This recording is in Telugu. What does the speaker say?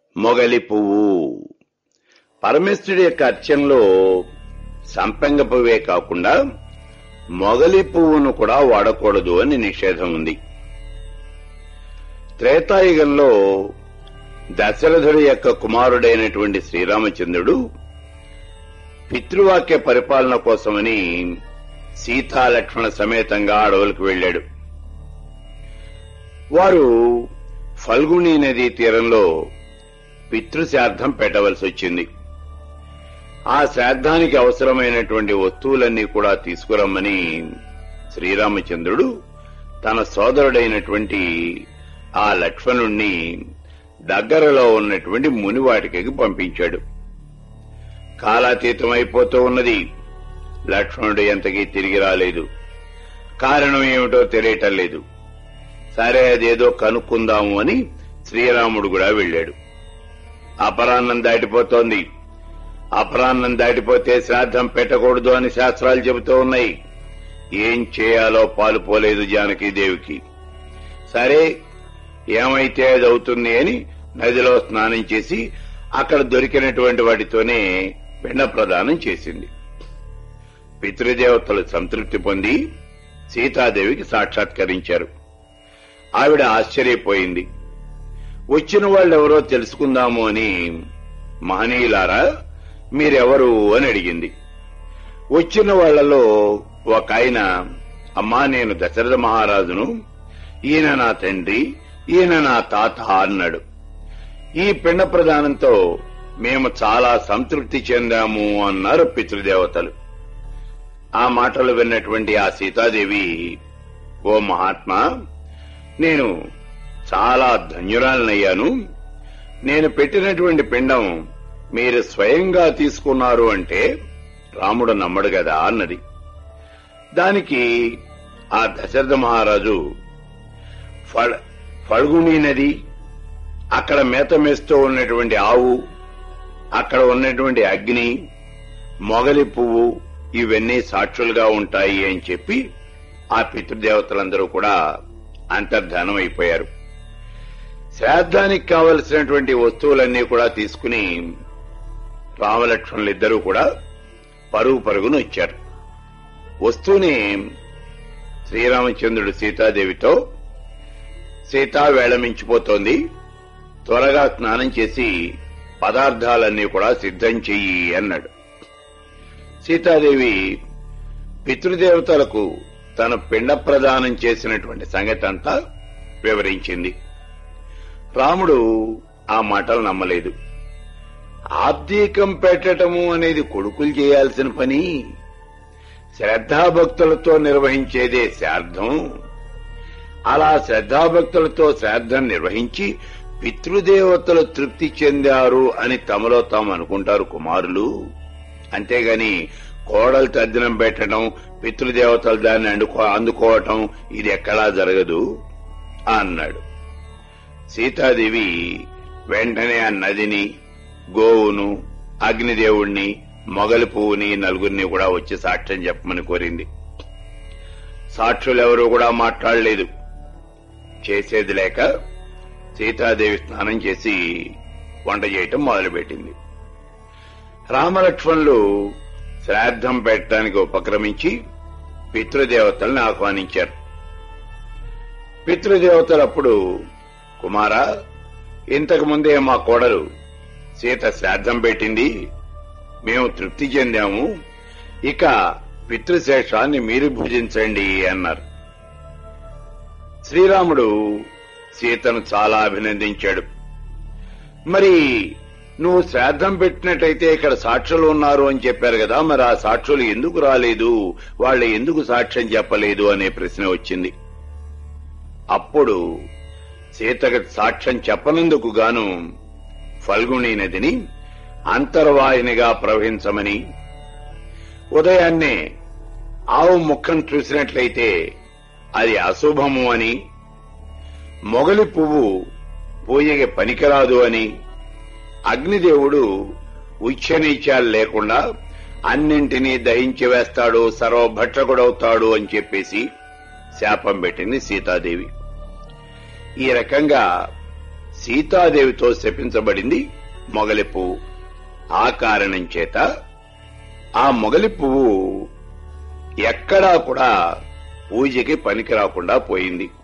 మొగలి పువ్వు పరమేశ్వరుడి యొక్క అర్చనలో సంపెంగ పువ్వే కాకుండా మొగలి పువ్వును కూడా వాడకూడదు అని నిషేధం ఉంది త్రేతాయుగంలో దశరథుడి యొక్క కుమారుడైనటువంటి శ్రీరామచంద్రుడు పితృవాక్య పరిపాలన కోసమని సీతాలక్ష్మణ సమేతంగా అడవులకు వెళ్లాడు వారు ఫల్గుణి నదీ తీరంలో పితృశార్థం పెట్టవలసి వచ్చింది ఆ శ్రాద్ధానికి అవసరమైనటువంటి వస్తువులన్నీ కూడా తీసుకురమ్మని శ్రీరామచంద్రుడు తన సోదరుడైనటువంటి ఆ లక్ష్మణుణ్ణి దగ్గరలో ఉన్నటువంటి మునివాటికి పంపించాడు కాలాతీతం అయిపోతూ ఉన్నది లక్ష్మణుడు ఎంతకీ తిరిగి రాలేదు కారణం ఏమిటో తెలియటం లేదు సరే అదేదో కనుక్కుందాము అని శ్రీరాముడు కూడా వెళ్ళాడు అపరాన్నం దాటిపోతోంది అపరాన్నం దాటిపోతే శ్రాద్ధం పెట్టకూడదు అని శాస్త్రాలు చెబుతూ ఉన్నాయి ఏం చేయాలో పాలు పోలేదు జానకీదేవికి సరే ఏమైతే అది అవుతుంది అని నదిలో స్నానం చేసి అక్కడ దొరికినటువంటి వాటితోనే పిండ ప్రదానం చేసింది పితృదేవతలు సంతృప్తి పొంది సీతాదేవికి సాక్షాత్కరించారు ఆవిడ ఆశ్చర్యపోయింది వచ్చిన వాళ్ళెవరో తెలుసుకుందాము అని మహనీయులారా మీరెవరు అని అడిగింది వచ్చిన వాళ్లలో ఒక ఆయన అమ్మా నేను దశరథ మహారాజును ఈయన నా తండ్రి ఈయన నా తాత అన్నాడు ఈ పిండ ప్రదానంతో మేము చాలా సంతృప్తి చెందాము అన్నారు పితృదేవతలు ఆ మాటలు విన్నటువంటి ఆ సీతాదేవి ఓ మహాత్మా నేను చాలా ధన్యురాలనయ్యాను నేను పెట్టినటువంటి పిండం మీరు స్వయంగా తీసుకున్నారు అంటే రాముడు నమ్మడు కదా అన్నది దానికి ఆ దశరథ మహారాజు ఫల్- ఫల్గుణి నది అక్కడ మేత మేస్తూ ఉన్నటువంటి ఆవు అక్కడ ఉన్నటువంటి అగ్ని మొగలి పువ్వు ఇవన్నీ సాక్షులుగా ఉంటాయి అని చెప్పి ఆ పితృదేవతలందరూ కూడా అంతర్ధానం అయిపోయారు శ్రాద్ధానికి కావలసినటువంటి వస్తువులన్నీ కూడా తీసుకుని రామలక్ష్మణులు ఇద్దరూ కూడా పరుగు పరుగును వచ్చారు వస్తూనే శ్రీరామచంద్రుడు సీతాదేవితో సీత వేళమించిపోతోంది త్వరగా స్నానం చేసి పదార్థాలన్నీ కూడా సిద్ధం చెయ్యి అన్నాడు సీతాదేవి పితృదేవతలకు తన పిండ ప్రదానం చేసినటువంటి సంగతి అంతా వివరించింది రాముడు ఆ మాటలు నమ్మలేదు ఆబ్దీకం పెట్టటము అనేది కొడుకులు చేయాల్సిన పని శ్రద్ధాభక్తులతో నిర్వహించేదే శ్రాద్ధం అలా శ్రద్ధాభక్తులతో శ్రాద్ధం నిర్వహించి పితృదేవతలు తృప్తి చెందారు అని తమలో తాము అనుకుంటారు కుమారులు అంతేగాని కోడలు తద్దినం పెట్టడం పితృదేవతలు దాన్ని అండుకో అందుకోవటం ఇది ఎక్కడా జరగదు అన్నాడు సీతాదేవి వెంటనే ఆ నదిని గోవును అగ్నిదేవుణ్ణి మొగలి పువ్వుని నలుగురిని కూడా వచ్చి సాక్ష్యం చెప్పమని కోరింది సాక్షులెవరూ కూడా మాట్లాడలేదు చేసేది లేక సీతాదేవి స్నానం చేసి వంట చేయటం మొదలుపెట్టింది రామలక్ష్మణులు శ్రాద్ధం పెట్టడానికి ఉపక్రమించి పితృదేవతల్ని ఆహ్వానించారు పితృదేవతలు అప్పుడు కుమారా ఇంతకు ముందే మా కోడలు సీత శ్రాద్ధం పెట్టింది మేము తృప్తి చెందాము ఇక పితృశేషాన్ని మీరు భుజించండి అన్నారు శ్రీరాముడు సీతను చాలా అభినందించాడు మరి నువ్వు శ్రాద్ధం పెట్టినట్టయితే ఇక్కడ సాక్షులు ఉన్నారు అని చెప్పారు కదా మరి ఆ సాక్షులు ఎందుకు రాలేదు వాళ్ళు ఎందుకు సాక్ష్యం చెప్పలేదు అనే ప్రశ్న వచ్చింది అప్పుడు సీతకు సాక్ష్యం చెప్పనందుకు గాను ఫల్గుణి నదిని అంతర్వాహినిగా ప్రవహించమని ఉదయాన్నే ఆవు ముఖం చూసినట్లయితే అది అశుభము అని మొగలి పువ్వు పూజకి పనికిరాదు అని అగ్నిదేవుడు ఉచ్చనీచాలు లేకుండా అన్నింటినీ దహించి వేస్తాడు సర్వభక్షకుడవుతాడు అని చెప్పేసి శాపం పెట్టింది సీతాదేవి ఈ రకంగా సీతాదేవితో శపించబడింది మొగలి పువ్వు ఆ కారణం చేత ఆ మొగలి పువ్వు ఎక్కడా కూడా పూజకి పనికి రాకుండా పోయింది